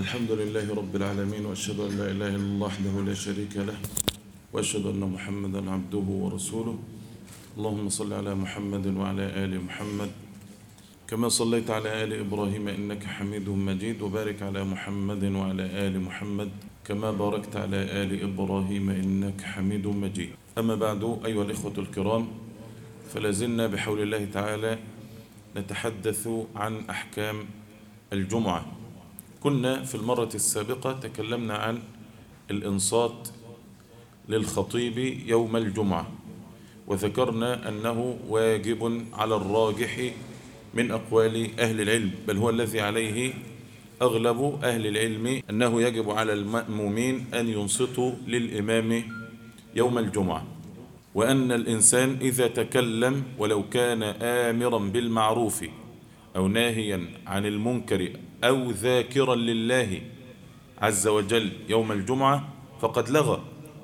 الحمد لله رب العالمين وأشهد أن لا إله إلا الله وحده لا شريك له وأشهد أن محمدا عبده ورسوله اللهم صل على محمد وعلى آل محمد كما صليت على آل إبراهيم إنك حميد مجيد وبارك على محمد وعلى آل محمد كما باركت على آل إبراهيم إنك حميد مجيد أما بعد أيها الإخوة الكرام فلازلنا بحول الله تعالى نتحدث عن أحكام الجمعة كنا في المرة السابقة تكلمنا عن الإنصات للخطيب يوم الجمعة وذكرنا أنه واجب على الراجح من أقوال أهل العلم بل هو الذي عليه أغلب أهل العلم أنه يجب على المأمومين أن ينصتوا للإمام يوم الجمعة وأن الإنسان إذا تكلم ولو كان آمرا بالمعروف أو ناهيا عن المنكر أو ذاكرا لله عز وجل يوم الجمعة فقد لغى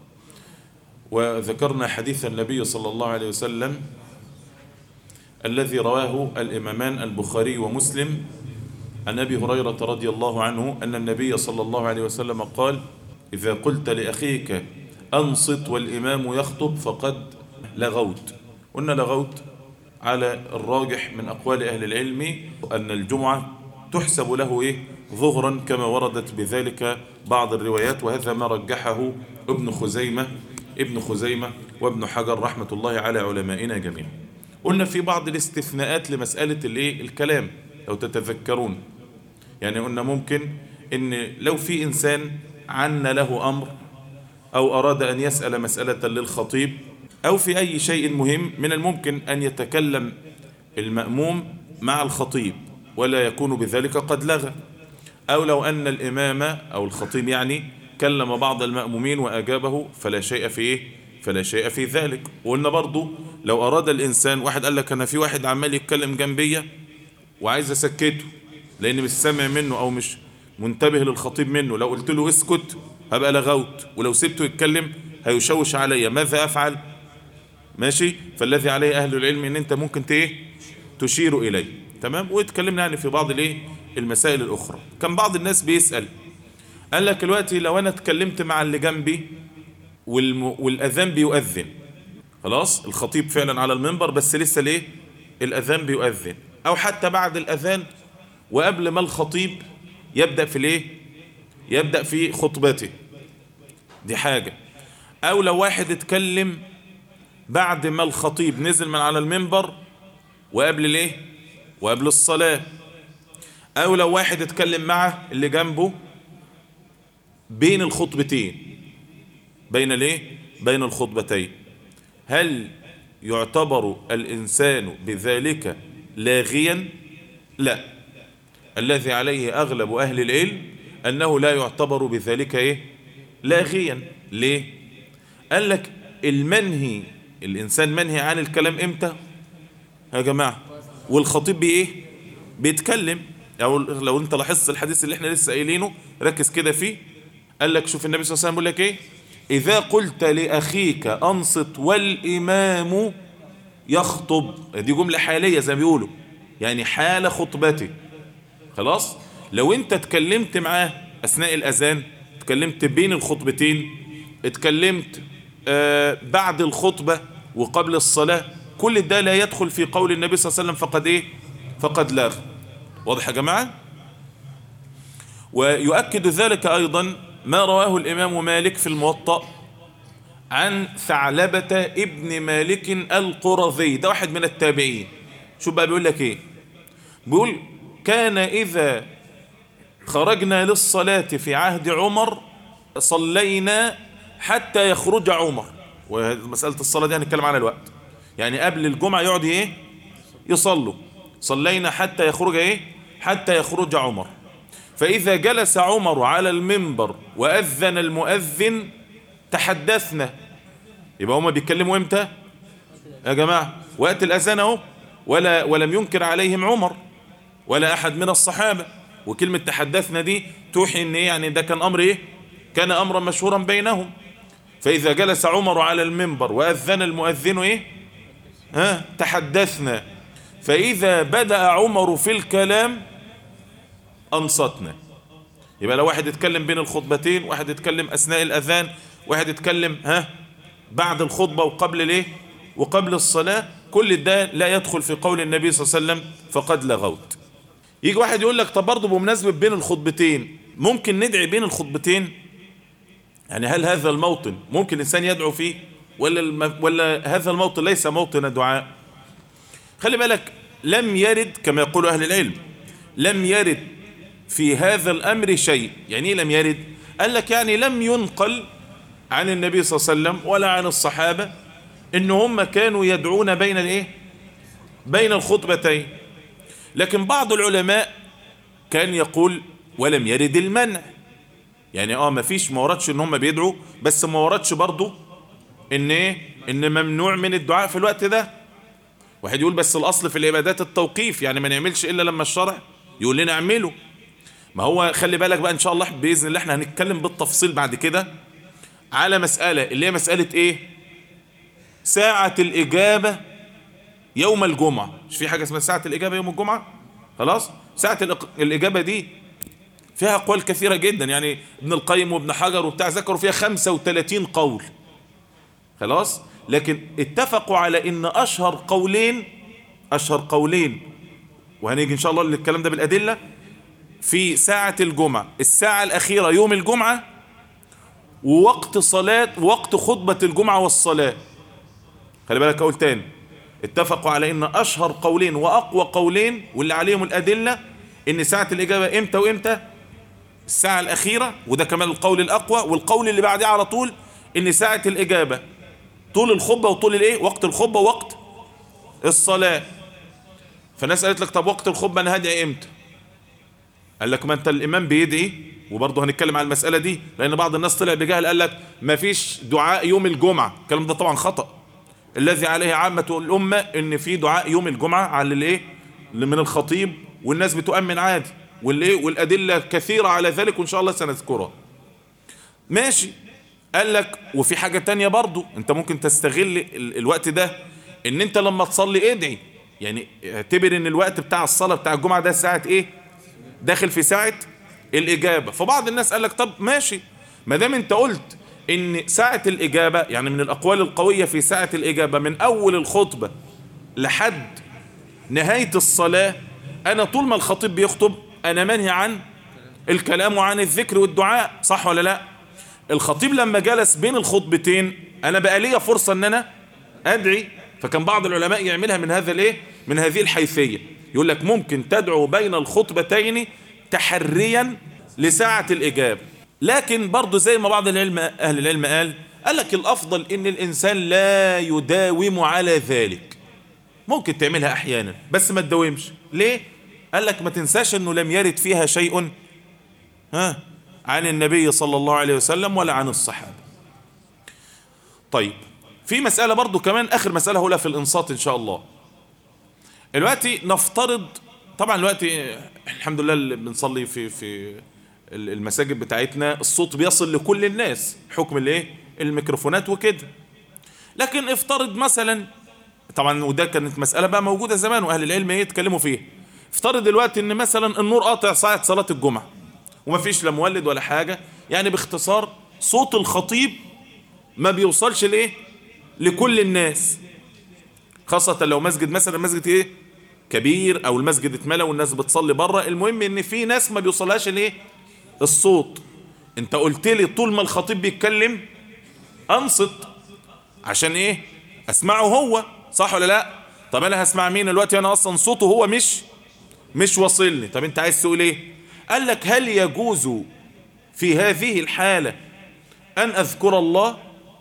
وذكرنا حديث النبي صلى الله عليه وسلم الذي رواه الإمامان البخاري ومسلم عن أبي هريرة رضي الله عنه أن النبي صلى الله عليه وسلم قال إذا قلت لأخيك أنصت والإمام يخطب فقد لغوت قلنا لغوت على الراجح من أقوال أهل العلم أن الجمعة تحسب له إيه ظهرا كما وردت بذلك بعض الروايات وهذا ما رجحه ابن خزيمة ابن خزيمة وابن حجر رحمة الله على علمائنا جميعا قلنا في بعض الاستثناءات لمسألة الايه الكلام لو تتذكرون يعني قلنا ممكن ان لو في انسان عن له امر او اراد ان يسأل مسألة للخطيب او في اي شيء مهم من الممكن ان يتكلم المأموم مع الخطيب ولا يكون بذلك قد لغى او لو ان الامام او الخطيب يعني كلم بعض المأمومين واجابه فلا شيء في ايه فلا شيء في ذلك وقلنا برضو لو اراد الانسان واحد قال لك انا في واحد عمال يتكلم جنبية وعايز اسكته لان مش سامع منه او مش منتبه للخطيب منه لو قلت له اسكت هبقى لغوت ولو سبته يتكلم هيشوش عليا ماذا افعل ماشي فالذي عليه اهل العلم ان انت ممكن ايه تشير اليه تمام واتكلمنا يعني في بعض الايه المسائل الاخرى كان بعض الناس بيسأل قال لك دلوقتي لو انا اتكلمت مع اللي جنبي والم... والاذان بيؤذن خلاص الخطيب فعلا على المنبر بس لسه ليه الاذان بيؤذن او حتى بعد الاذان وقبل ما الخطيب يبدأ في الايه يبدأ في خطبته دي حاجة او لو واحد اتكلم بعد ما الخطيب نزل من على المنبر وقبل الايه وقبل الصلاة او لو واحد اتكلم معه اللي جنبه بين الخطبتين بين الايه بين الخطبتين هل يعتبر الانسان بذلك لاغيا لا الذي عليه اغلب اهل العلم انه لا يعتبر بذلك ايه لاغيا ليه قال لك المنهي الانسان منهي عن الكلام امتى يا جماعه والخطيب بايه بيتكلم او لو انت لاحظت الحديث اللي احنا لسه قايلينه ركز كده فيه قال لك شوف النبي صلى الله عليه وسلم بيقول لك ايه اذا قلت لاخيك انصت والامام يخطب دي جمله حاليه زي ما بيقولوا يعني حال خطبته خلاص لو انت اتكلمت معاه اثناء الاذان اتكلمت بين الخطبتين اتكلمت آه بعد الخطبه وقبل الصلاه كل ده لا يدخل في قول النبي صلى الله عليه وسلم فقد ايه فقد لاغ واضح يا جماعه ويؤكد ذلك ايضا ما رواه الامام مالك في الموطأ عن ثعلبة ابن مالك القرظي ده واحد من التابعين شو بقى بيقول لك ايه بيقول كان اذا خرجنا للصلاة في عهد عمر صلينا حتى يخرج عمر ومسألة الصلاة دي هنتكلم عنها الوقت يعني قبل الجمعة يقعد ايه يصلوا صلينا حتى يخرج ايه حتى يخرج عمر فإذا جلس عمر على المنبر وأذن المؤذن تحدثنا يبقى هما بيتكلموا امتى يا جماعة وقت الأذان اهو ولا ولم ينكر عليهم عمر ولا أحد من الصحابة وكلمة تحدثنا دي توحي ان ايه يعني ده كان أمر ايه كان أمرا مشهورا بينهم فإذا جلس عمر على المنبر وأذن المؤذن ايه ها تحدثنا فإذا بدأ عمر في الكلام أنصتنا يبقى لو واحد يتكلم بين الخطبتين واحد يتكلم اثناء الاذان واحد يتكلم ها بعد الخطبة وقبل ليه وقبل الصلاة كل ده لا يدخل في قول النبي صلى الله عليه وسلم فقد لغوت يجي واحد يقول لك طب برضه بمناسبة بين الخطبتين ممكن ندعي بين الخطبتين يعني هل هذا الموطن ممكن الإنسان يدعو فيه ولا, الم... ولا هذا الموطن ليس موطن دعاء خلي بالك لم يرد كما يقول أهل العلم لم يرد في هذا الأمر شيء يعني لم يرد قال لك يعني لم ينقل عن النبي صلى الله عليه وسلم ولا عن الصحابة ان هم كانوا يدعون بين الايه بين الخطبتين لكن بعض العلماء كان يقول ولم يرد المنع يعني اه ما فيش ما وردش ان هم بيدعوا بس ما وردش برضو ان ايه ان ممنوع من الدعاء في الوقت ده واحد يقول بس الاصل في العبادات التوقيف يعني ما نعملش الا لما الشرع يقول لنا اعمله ما هو خلي بالك بقى ان شاء الله باذن الله احنا هنتكلم بالتفصيل بعد كده على مسألة اللي هي مسألة ايه ساعة الإجابة يوم الجمعة مش في حاجة اسمها ساعة الإجابة يوم الجمعة خلاص ساعة الإجابة دي فيها أقوال كثيرة جدا يعني ابن القيم وابن حجر وبتاع ذكروا فيها 35 قول خلاص لكن اتفقوا على ان اشهر قولين اشهر قولين وهنيجي ان شاء الله للكلام ده بالادله في ساعه الجمعه الساعه الاخيره يوم الجمعه ووقت صلاه وقت خطبه الجمعه والصلاه خلي بالك اقول تاني اتفقوا على ان اشهر قولين واقوى قولين واللي عليهم الادله ان ساعه الاجابه امتى وامتى الساعه الاخيره وده كمان القول الاقوى والقول اللي بعديه على طول ان ساعه الاجابه طول الخطبه وطول الايه وقت الخطبه وقت الصلاه فالناس قالت لك طب وقت الخطبه انا هدعي امتى قال لك ما انت الامام بيدعي وبرضه هنتكلم على المساله دي لان بعض الناس طلع بجهل قال لك ما فيش دعاء يوم الجمعه الكلام ده طبعا خطا الذي عليه عامه الامه ان في دعاء يوم الجمعه على الايه من الخطيب والناس بتؤمن عادي والايه والادله كثيره على ذلك وان شاء الله سنذكرها ماشي قال لك وفي حاجة تانية برضو انت ممكن تستغل الوقت ده ان انت لما تصلي ادعي يعني اعتبر ان الوقت بتاع الصلاة بتاع الجمعة ده ساعة ايه داخل في ساعة الاجابة فبعض الناس قال لك طب ماشي ما دام انت قلت ان ساعة الاجابة يعني من الاقوال القوية في ساعة الاجابة من اول الخطبة لحد نهاية الصلاة انا طول ما الخطيب بيخطب انا منهي عن الكلام وعن الذكر والدعاء صح ولا لا الخطيب لما جلس بين الخطبتين انا بقى ليا فرصة ان انا ادعي فكان بعض العلماء يعملها من هذا الايه من هذه الحيثية يقول لك ممكن تدعو بين الخطبتين تحريا لساعة الاجابة لكن برضو زي ما بعض العلم اهل العلم قال قال لك الافضل ان الانسان لا يداوم على ذلك ممكن تعملها احيانا بس ما تداومش ليه قال لك ما تنساش انه لم يرد فيها شيء ها عن النبي صلى الله عليه وسلم ولا عن الصحابة طيب في مسألة برضو كمان آخر مسألة هو في الإنصات إن شاء الله دلوقتي نفترض طبعا دلوقتي الحمد لله اللي بنصلي في في المساجد بتاعتنا الصوت بيصل لكل الناس حكم الايه الميكروفونات وكده لكن افترض مثلا طبعا وده كانت مسألة بقى موجودة زمان وأهل العلم يتكلموا فيها افترض دلوقتي ان مثلا النور قاطع ساعة صلاة الجمعة وما فيش لا مولد ولا حاجة يعني باختصار صوت الخطيب ما بيوصلش لايه لكل الناس خاصة لو مسجد مثلا مسجد ايه كبير او المسجد اتملى والناس بتصلي بره المهم ان في ناس ما بيوصلهاش الايه الصوت انت قلت لي طول ما الخطيب بيتكلم انصت عشان ايه اسمعه هو صح ولا لا طب انا هسمع مين دلوقتي انا اصلا صوته هو مش مش واصلني طب انت عايز تقول ايه قال لك هل يجوز في هذه الحالة أن أذكر الله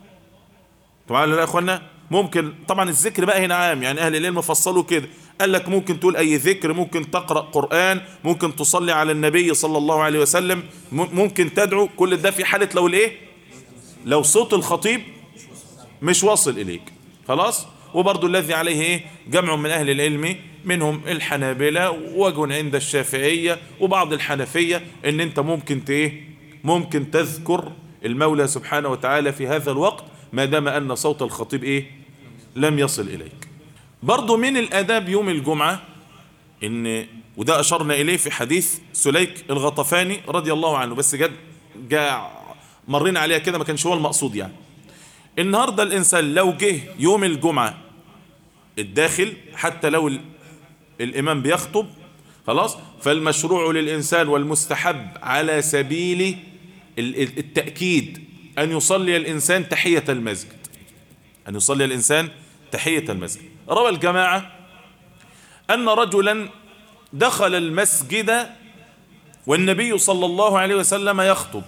طبعا لا يا أخوانا ممكن طبعا الذكر بقى هنا عام يعني أهل العلم فصلوا كده قال لك ممكن تقول أي ذكر ممكن تقرأ قرآن ممكن تصلي على النبي صلى الله عليه وسلم ممكن تدعو كل ده في حالة لو الإيه لو صوت الخطيب مش واصل إليك خلاص وبرضو الذي عليه إيه جمع من أهل العلم منهم الحنابلة وجه عند الشافعية وبعض الحنفية ان انت ممكن ايه ممكن تذكر المولى سبحانه وتعالى في هذا الوقت ما دام ان صوت الخطيب ايه لم يصل اليك برضو من الاداب يوم الجمعة ان وده اشرنا اليه في حديث سليك الغطفاني رضي الله عنه بس جد جاء مرينا عليها كده ما كانش هو المقصود يعني النهارده الانسان لو جه يوم الجمعه الداخل حتى لو الامام بيخطب خلاص فالمشروع للانسان والمستحب على سبيل التاكيد ان يصلي الانسان تحيه المسجد ان يصلي الانسان تحيه المسجد روى الجماعه ان رجلا دخل المسجد والنبي صلى الله عليه وسلم يخطب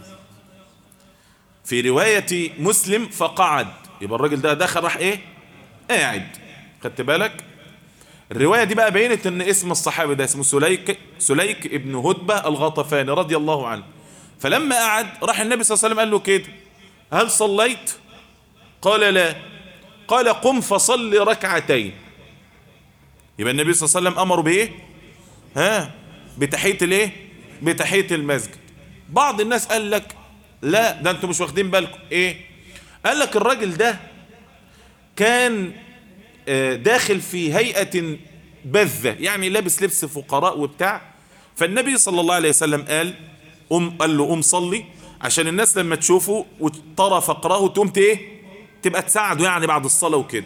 في رواية مسلم فقعد يبقى الراجل ده دخل راح ايه قاعد خدت بالك الرواية دي بقى بينت ان اسم الصحابي ده اسمه سليك سليك ابن هدبة الغطفاني رضي الله عنه فلما قعد راح النبي صلى الله عليه وسلم قال له كده هل صليت قال لا قال قم فصل ركعتين يبقى النبي صلى الله عليه وسلم امره بايه ها بتحية الايه بتحية المسجد بعض الناس قال لك لا ده انتم مش واخدين بالكم ايه قال لك الراجل ده كان داخل في هيئة بذة يعني لابس لبس فقراء وبتاع فالنبي صلى الله عليه وسلم قال أم قال له قم صلي عشان الناس لما تشوفه وترى فقره تقوم ايه تبقى تساعده يعني بعد الصلاة وكده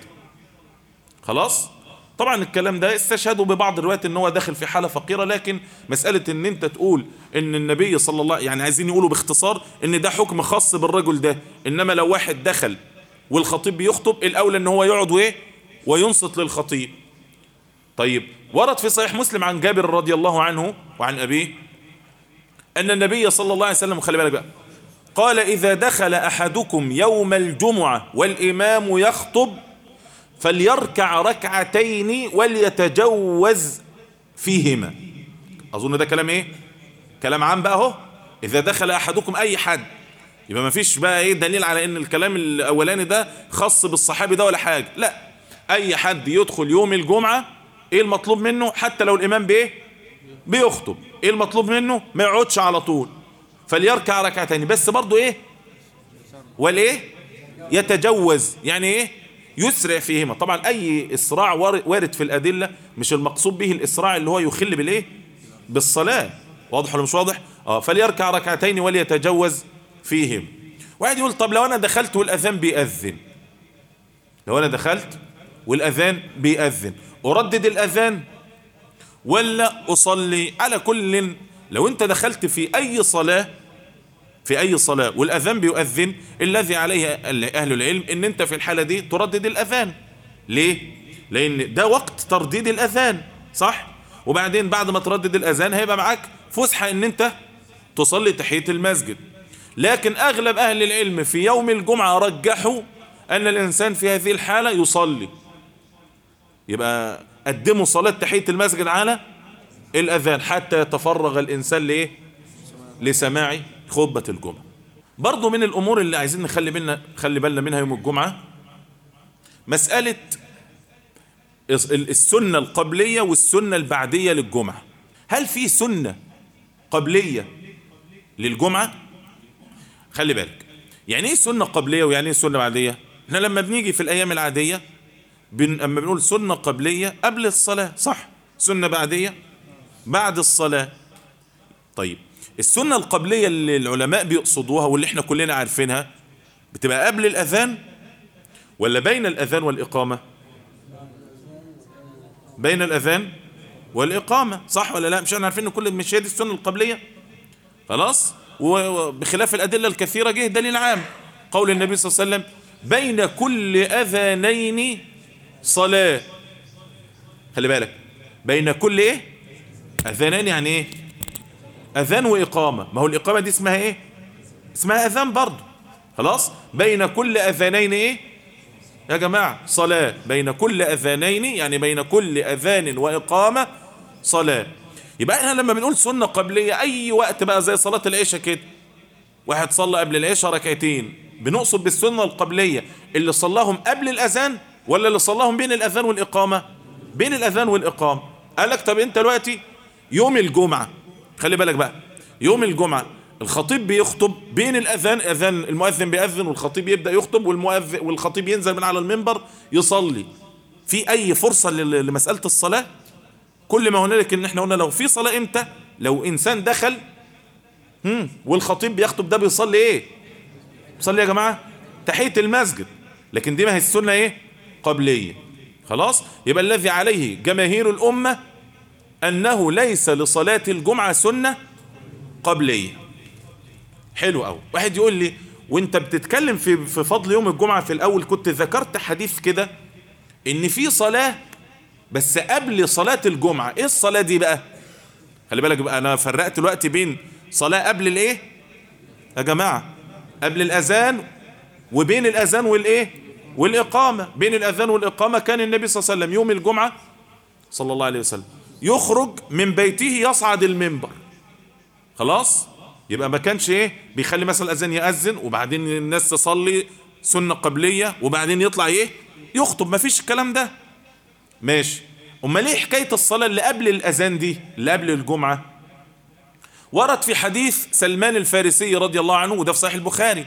خلاص طبعا الكلام ده استشهدوا ببعض الروايات ان هو داخل في حالة فقيرة لكن مسألة ان انت تقول ان النبي صلى الله يعني عايزين يقولوا باختصار ان ده حكم خاص بالرجل ده انما لو واحد دخل والخطيب بيخطب الاولى ان هو يقعد وايه وينصت للخطيب طيب ورد في صحيح مسلم عن جابر رضي الله عنه وعن ابيه ان النبي صلى الله عليه وسلم خلي بالك بقى قال اذا دخل احدكم يوم الجمعة والامام يخطب فليركع ركعتين وليتجوز فيهما اظن ده كلام ايه كلام عام بقى اهو اذا دخل احدكم اي حد يبقى ما فيش بقى ايه دليل على ان الكلام الاولاني ده خاص بالصحابي ده ولا حاجة لا اي حد يدخل يوم الجمعة ايه المطلوب منه حتى لو الامام بايه بيخطب ايه المطلوب منه ما يقعدش على طول فليركع ركعتين بس برضو ايه والايه يتجوز يعني ايه يسرع فيهما طبعا اي اسراع وارد في الادلة مش المقصود به الاسراع اللي هو يخل بالايه بالصلاة واضح ولا مش واضح اه فليركع ركعتين وليتجوز فيهم واحد يقول طب لو انا دخلت والاذان بيأذن لو انا دخلت والاذان بيأذن اردد الاذان ولا اصلي على كل لو انت دخلت في اي صلاة في اي صلاة والاذان بيؤذن الذي عليه اهل العلم ان انت في الحالة دي تردد الاذان ليه لان ده وقت ترديد الاذان صح وبعدين بعد ما تردد الاذان هيبقى معاك فسحة ان انت تصلي تحية المسجد لكن اغلب اهل العلم في يوم الجمعة رجحوا ان الانسان في هذه الحالة يصلي يبقى قدموا صلاة تحية المسجد على الاذان حتى يتفرغ الانسان لايه لسماع خطبة الجمعة برضو من الامور اللي عايزين نخلي بالنا خلي بالنا منها يوم الجمعة مسألة السنة القبلية والسنة البعدية للجمعة هل في سنة قبلية للجمعة خلي بالك يعني ايه سنة قبلية ويعني ايه سنة بعدية احنا لما بنيجي في الايام العادية بن... اما بنقول سنة قبلية قبل الصلاة صح سنة بعدية بعد الصلاة طيب السنة القبلية اللي العلماء بيقصدوها واللي احنا كلنا عارفينها بتبقى قبل الاذان ولا بين الاذان والاقامة بين الاذان والاقامة صح ولا لا مش احنا عارفين ان كل مش هي دي السنة القبلية خلاص وبخلاف الادلة الكثيرة جه دليل عام قول النبي صلى الله عليه وسلم بين كل اذانين صلاة خلي بالك بين كل ايه اذانين يعني ايه اذان واقامة ما هو الاقامة دي اسمها ايه اسمها اذان برضه خلاص بين كل اذانين ايه يا جماعة صلاة بين كل اذانين يعني بين كل اذان واقامة صلاة يبقى احنا لما بنقول سنة قبلية اي وقت بقى زي صلاة العشاء كده واحد صلى قبل العشاء ركعتين بنقصد بالسنة القبلية اللي صلاهم قبل الاذان ولا اللي صلاهم بين الاذان والاقامة بين الاذان والاقامة قال لك طب انت دلوقتي يوم الجمعة خلي بالك بقى يوم الجمعة الخطيب بيخطب بين الاذان اذان المؤذن بيأذن والخطيب يبدأ يخطب والمؤذن والخطيب ينزل من على المنبر يصلي في اي فرصة لمسألة الصلاة كل ما هنالك ان احنا قلنا لو في صلاة امتى لو انسان دخل هم والخطيب بيخطب ده بيصلي ايه بيصلي يا جماعة تحية المسجد لكن دي ما هي السنة ايه قبلية خلاص يبقى الذي عليه جماهير الامة انه ليس لصلاة الجمعة سنة قبلية حلو قوي واحد يقول لي وانت بتتكلم في في فضل يوم الجمعة في الاول كنت ذكرت حديث كده ان في صلاة بس قبل صلاة الجمعة ايه الصلاة دي بقى خلي بالك بقى انا فرقت الوقت بين صلاة قبل الايه يا جماعة قبل الاذان وبين الاذان والايه والاقامة بين الاذان والاقامة كان النبي صلى الله عليه وسلم يوم الجمعة صلى الله عليه وسلم يخرج من بيته يصعد المنبر خلاص يبقى ما كانش ايه بيخلي مثلا الاذان يأذن وبعدين الناس تصلي سنة قبلية وبعدين يطلع ايه يخطب ما فيش الكلام ده ماشي امال ايه حكايه الصلاه اللي قبل الاذان دي اللي قبل الجمعه ورد في حديث سلمان الفارسي رضي الله عنه وده في صحيح البخاري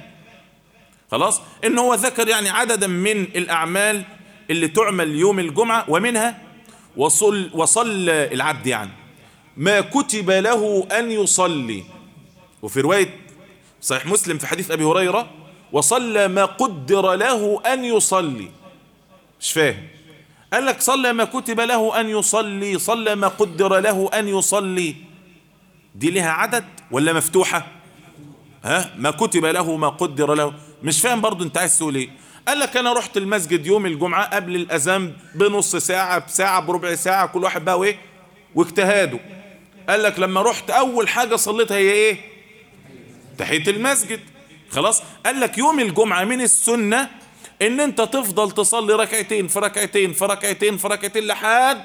خلاص ان هو ذكر يعني عددا من الاعمال اللي تعمل يوم الجمعه ومنها وصل وصل العبد يعني ما كتب له ان يصلي وفي روايه صحيح مسلم في حديث ابي هريره وصلى ما قدر له ان يصلي مش فاهم قال لك صلى ما كتب له أن يصلي صلى ما قدر له أن يصلي دي لها عدد ولا مفتوحة ها ما كتب له ما قدر له مش فاهم برضو انت عايز تقول ايه قال لك انا رحت المسجد يوم الجمعة قبل الاذان بنص ساعة بساعة بربع ساعة كل واحد بقى وايه واجتهاده قال لك لما رحت اول حاجة صليتها هي ايه تحية المسجد خلاص قال لك يوم الجمعة من السنة ان انت تفضل تصلي ركعتين في ركعتين في ركعتين في ركعتين لحد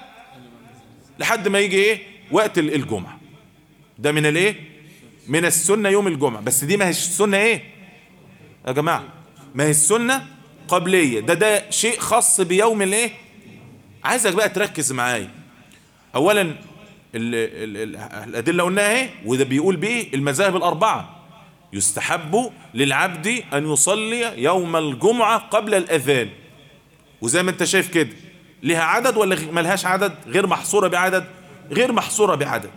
لحد ما يجي ايه وقت الجمعة ده من الايه من السنة يوم الجمعة بس دي ما هيش السنة ايه يا جماعة ما هي السنة قبلية ده ده شيء خاص بيوم الايه عايزك بقى تركز معايا اولا ال ال ال الادلة قلناها ايه وده بيقول بيه المذاهب الاربعة يستحب للعبد أن يصلي يوم الجمعة قبل الأذان وزي ما انت شايف كده لها عدد ولا ملهاش عدد غير محصورة بعدد غير محصورة بعدد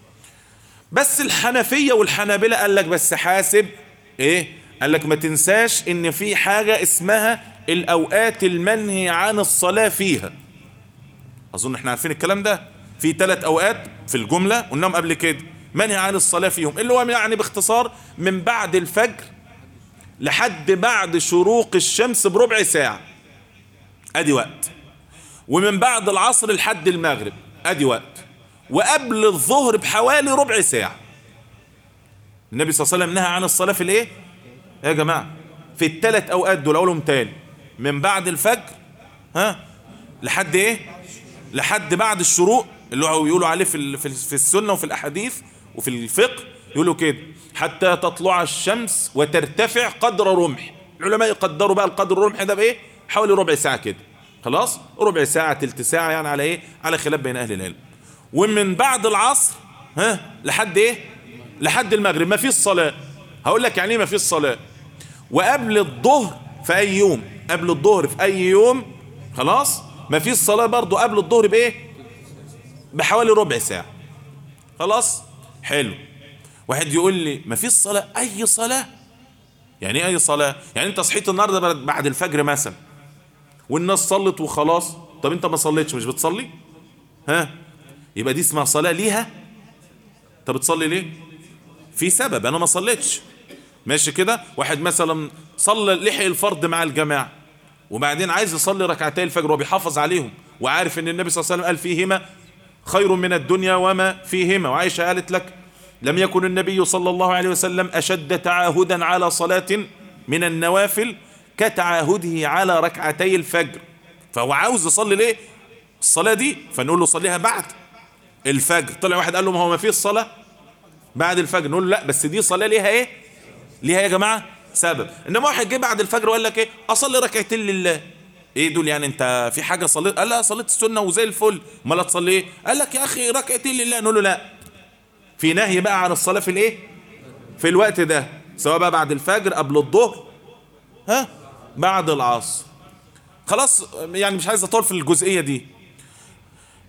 بس الحنفية والحنابلة قال لك بس حاسب ايه قال لك ما تنساش ان في حاجة اسمها الاوقات المنهي عن الصلاة فيها اظن احنا عارفين الكلام ده في ثلاث اوقات في الجملة قلناهم قبل كده منهي عن الصلاة فيهم اللي هو يعني باختصار من بعد الفجر لحد بعد شروق الشمس بربع ساعة ادي وقت ومن بعد العصر لحد المغرب ادي وقت وقبل الظهر بحوالي ربع ساعة النبي صلى الله عليه وسلم نهى عن الصلاة في الايه يا جماعة في الثلاث اوقات دول اقولهم تاني من بعد الفجر ها لحد ايه لحد بعد الشروق اللي هو يقولوا عليه في في السنة وفي الاحاديث وفي الفقه يقولوا كده حتى تطلع الشمس وترتفع قدر رمح العلماء يقدروا بقى القدر الرمح ده بايه حوالي ربع ساعة كده خلاص ربع ساعة تلت ساعة يعني على ايه على خلاف بين اهل العلم ومن بعد العصر ها لحد ايه لحد المغرب ما فيش صلاة هقول لك يعني ايه ما فيش صلاة وقبل الظهر في اي يوم قبل الظهر في اي يوم خلاص ما فيش صلاة برضو قبل الظهر بايه بحوالي ربع ساعة خلاص حلو واحد يقول لي ما فيش صلاة اي صلاة يعني ايه اي صلاة يعني انت صحيت النهاردة بعد الفجر مثلا والناس صلت وخلاص طب انت ما صليتش مش بتصلي ها يبقى دي اسمها صلاة ليها انت بتصلي ليه في سبب انا ما صليتش ماشي كده واحد مثلا صلى لحق الفرض مع الجماعة وبعدين عايز يصلي ركعتي الفجر وبيحافظ عليهم وعارف ان النبي صلى الله عليه وسلم قال فيهما خير من الدنيا وما فيهما وعائشة قالت لك لم يكن النبي صلى الله عليه وسلم أشد تعاهدا على صلاة من النوافل كتعاهده على ركعتي الفجر فهو عاوز يصلي ليه الصلاة دي فنقول له صليها بعد الفجر طلع واحد قال له ما هو ما فيه الصلاة بعد الفجر نقول له لا بس دي صلاة ليها ايه ليها يا جماعة سبب انما واحد جه بعد الفجر وقال لك ايه اصلي ركعتين لله ايه دول يعني انت في حاجة صليت قال لا صليت السنة وزي الفل امال تصلي ايه قال لك يا اخي ركعتين لله نقول له لا في نهي بقى عن الصلاة في الايه في الوقت ده سواء بقى بعد الفجر قبل الظهر ها بعد العصر خلاص يعني مش عايز اطول في الجزئية دي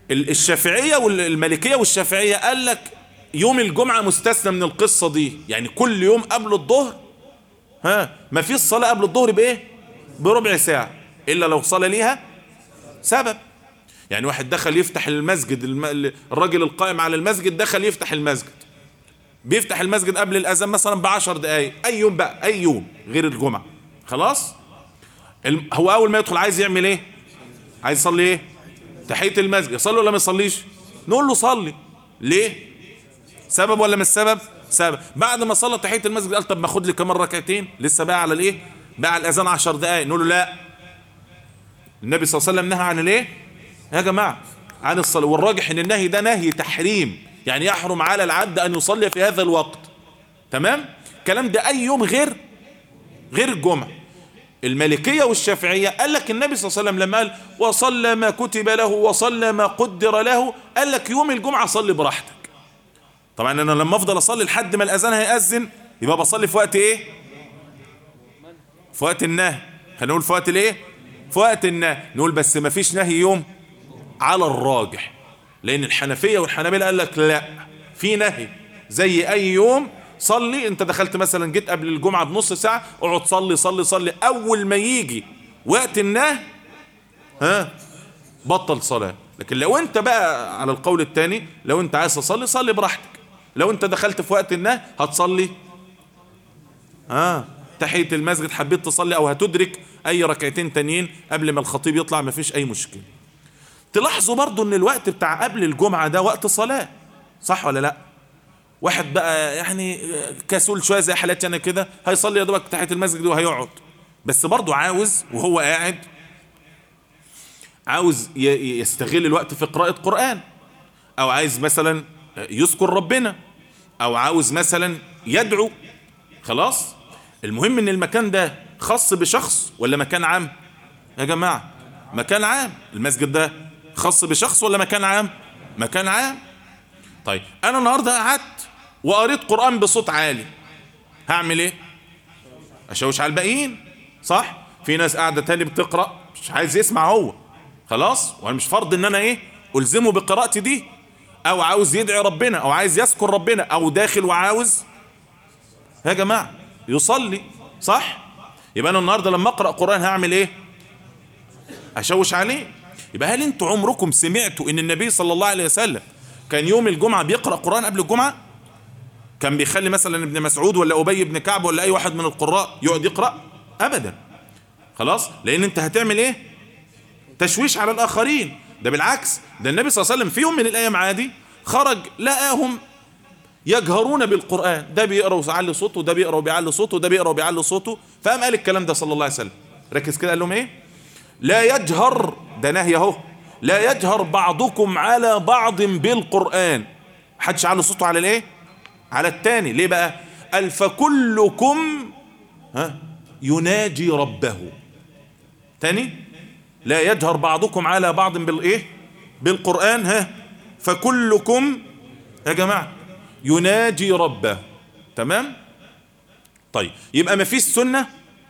الشافعية والمالكية والشافعية قال لك يوم الجمعة مستثنى من القصة دي يعني كل يوم قبل الظهر ها ما فيش صلاة قبل الظهر بايه بربع ساعة الا لو صلى ليها سبب يعني واحد دخل يفتح المسجد الم... الراجل القائم على المسجد دخل يفتح المسجد بيفتح المسجد قبل الاذان مثلا بعشر دقايق اي يوم بقى اي يوم غير الجمعة خلاص الم... هو اول ما يدخل عايز يعمل ايه عايز يصلي ايه تحية المسجد يصلي ولا ما يصليش نقول له صلي ليه سبب ولا مش سبب سبب بعد ما صلى تحيه المسجد قال طب ما خد لي كمان ركعتين لسه بقى على الايه بقى على الاذان 10 دقائق نقول له لا النبي صلى الله عليه وسلم نهى عن الايه يا جماعه عن الصلاه والراجح ان النهي ده نهي تحريم يعني يحرم على العبد ان يصلي في هذا الوقت تمام الكلام ده اي يوم غير غير الجمعه المالكيه والشافعيه قال لك النبي صلى الله عليه وسلم لما قال وصلى ما كتب له وصلى ما قدر له قال لك يوم الجمعه صلي براحتك طبعا انا لما افضل اصلي لحد ما الاذان هيأذن يبقى بصلي في وقت ايه في وقت النهي خلينا نقول في وقت الايه في وقت النهي نقول بس ما فيش نهي يوم على الراجح لان الحنفيه والحنابلة قال لك لا في نهي زي اي يوم صلي انت دخلت مثلا جيت قبل الجمعه بنص ساعه اقعد صلي صلي صلي اول ما يجي وقت النهي ها بطل صلاه لكن لو انت بقى على القول الثاني لو انت عايز تصلي صلي براحتك لو انت دخلت في وقت النهي هتصلي اه تحية المسجد حبيت تصلي او هتدرك اي ركعتين تانيين قبل ما الخطيب يطلع مفيش اي مشكلة تلاحظوا برضو ان الوقت بتاع قبل الجمعة ده وقت صلاة صح ولا لا واحد بقى يعني كسول شوية زي حالاتي انا كده هيصلي يا دوبك تحية المسجد وهيقعد بس برضو عاوز وهو قاعد عاوز يستغل الوقت في قراءة قرآن او عايز مثلا يذكر ربنا او عاوز مثلا يدعو خلاص المهم ان المكان ده خاص بشخص ولا مكان عام يا جماعة مكان عام المسجد ده خاص بشخص ولا مكان عام مكان عام طيب انا النهاردة قعدت وقريت قرآن بصوت عالي هعمل ايه اشوش على الباقيين صح في ناس قاعدة تاني بتقرأ مش عايز يسمع هو خلاص وانا مش فرض ان انا ايه الزمه بقراءتي دي او عاوز يدعي ربنا او عايز يذكر ربنا او داخل وعاوز يا جماعة يصلي صح يبقى انا النهاردة لما اقرأ قرآن هعمل ايه اشوش عليه يبقى هل انتوا عمركم سمعتوا ان النبي صلى الله عليه وسلم كان يوم الجمعة بيقرأ قرآن قبل الجمعة كان بيخلي مثلا ابن مسعود ولا ابي بن كعب ولا اي واحد من القراء يقعد يقرأ ابدا خلاص لان انت هتعمل ايه تشويش على الاخرين ده بالعكس ده النبي صلى الله عليه وسلم في يوم من الايام عادي خرج لقاهم يجهرون بالقرآن ده بيقرأ ويعلي صوته ده بيقرأ وبيعلي صوته ده بيقرأ وبيعلي صوته فقام قال الكلام ده صلى الله عليه وسلم ركز كده قال لهم ايه لا يجهر ده نهي اهو لا يجهر بعضكم على بعض بالقرآن حدش على صوته على الايه على التاني ليه بقى قال فكلكم ها يناجي ربه تاني لا يجهر بعضكم على بعض بالايه بالقرآن ها فكلكم يا جماعة يناجي ربه تمام طيب يبقى ما فيش سنة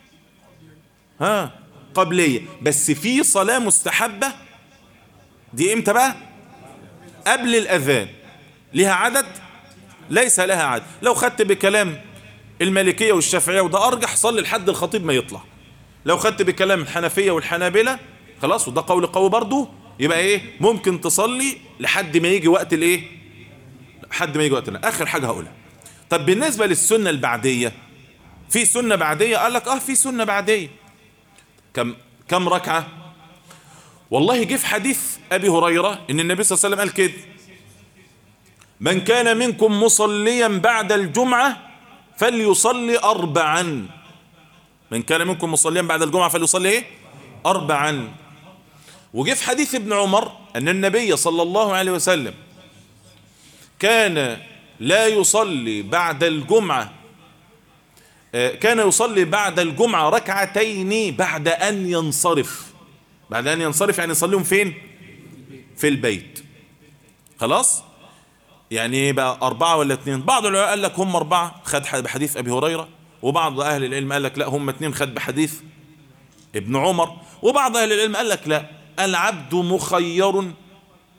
ها قبلية بس في صلاة مستحبة دي امتى بقى قبل الاذان لها عدد ليس لها عدد لو خدت بكلام المالكية والشافعية وده ارجح صلي لحد الخطيب ما يطلع لو خدت بكلام الحنفية والحنابلة خلاص وده قول قوي برضو يبقى ايه ممكن تصلي لحد ما يجي وقت الايه لحد ما يجي وقت الايه اخر حاجة هقولها طب بالنسبة للسنة البعدية في سنة بعدية قال لك اه في سنة بعدية كم كم ركعة والله جه في حديث ابي هريرة ان النبي صلى الله عليه وسلم قال كده من كان منكم مصليا بعد الجمعة فليصلي اربعا من كان منكم مصليا بعد الجمعة فليصلي ايه اربعا وجه في حديث ابن عمر ان النبي صلى الله عليه وسلم كان لا يصلي بعد الجمعة كان يصلي بعد الجمعة ركعتين بعد أن ينصرف بعد أن ينصرف يعني يصليهم فين في البيت خلاص يعني بقى أربعة ولا اثنين بعض العلماء قال لك هم أربعة خد بحديث أبي هريرة وبعض أهل العلم قال لك لا هم اثنين خد بحديث ابن عمر وبعض أهل العلم قال لك لا العبد مخير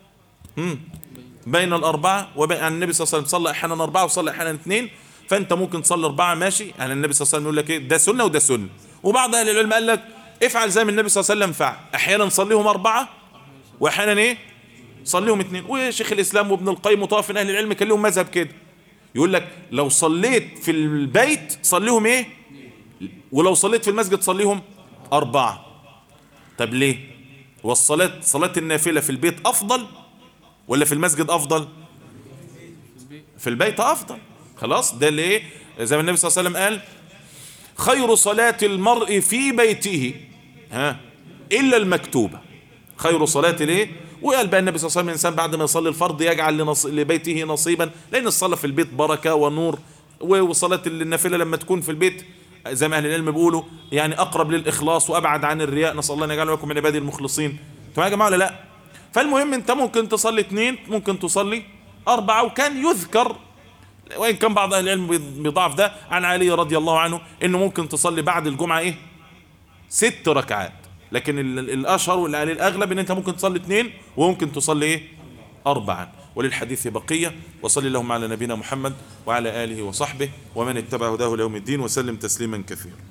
مم. بين الأربعة وبين يعني النبي صلى الله عليه وسلم صلى أحيانا أربعة وصلى أحيانا اثنين فأنت ممكن تصلي أربعة ماشي يعني النبي صلى الله عليه وسلم يقول لك إيه ده سنة وده سنة وبعض أهل العلم قال لك افعل زي ما النبي صلى الله عليه وسلم فعل أحيانا صليهم أربعة وأحيانا إيه صليهم اثنين وشيخ الإسلام وابن القيم وطائف من أهل العلم كان لهم مذهب كده يقول لك لو صليت في البيت صليهم إيه ولو صليت في المسجد صليهم أربعة طب ليه والصلاة صلاة النافلة في البيت أفضل ولا في المسجد أفضل في البيت أفضل خلاص ده ليه زي ما النبي صلى الله عليه وسلم قال خير صلاة المرء في بيته ها إلا المكتوبة خير صلاة ليه وقال بقى النبي صلى الله عليه وسلم الإنسان بعد ما يصلي الفرض يجعل لنص... لبيته نصيبا لأن الصلاة في البيت بركة ونور وصلاة النافلة لما تكون في البيت زي ما أهل العلم بيقولوا يعني أقرب للإخلاص وأبعد عن الرياء نسأل الله أن يجعله لكم من عبادي المخلصين تمام يا جماعة ولا لا فالمهم أنت ممكن تصلي اثنين ممكن تصلي أربعة وكان يذكر وإن كان بعض أهل العلم بيضعف ده عن علي رضي الله عنه إنه ممكن تصلي بعد الجمعة إيه ست ركعات لكن الأشهر واللي عليه الأغلب إن أنت ممكن تصلي اثنين وممكن تصلي إيه أربعا وللحديث بقية وصلي اللهم على نبينا محمد وعلى آله وصحبه ومن اتبع هداه ليوم الدين وسلم تسليما كثيرا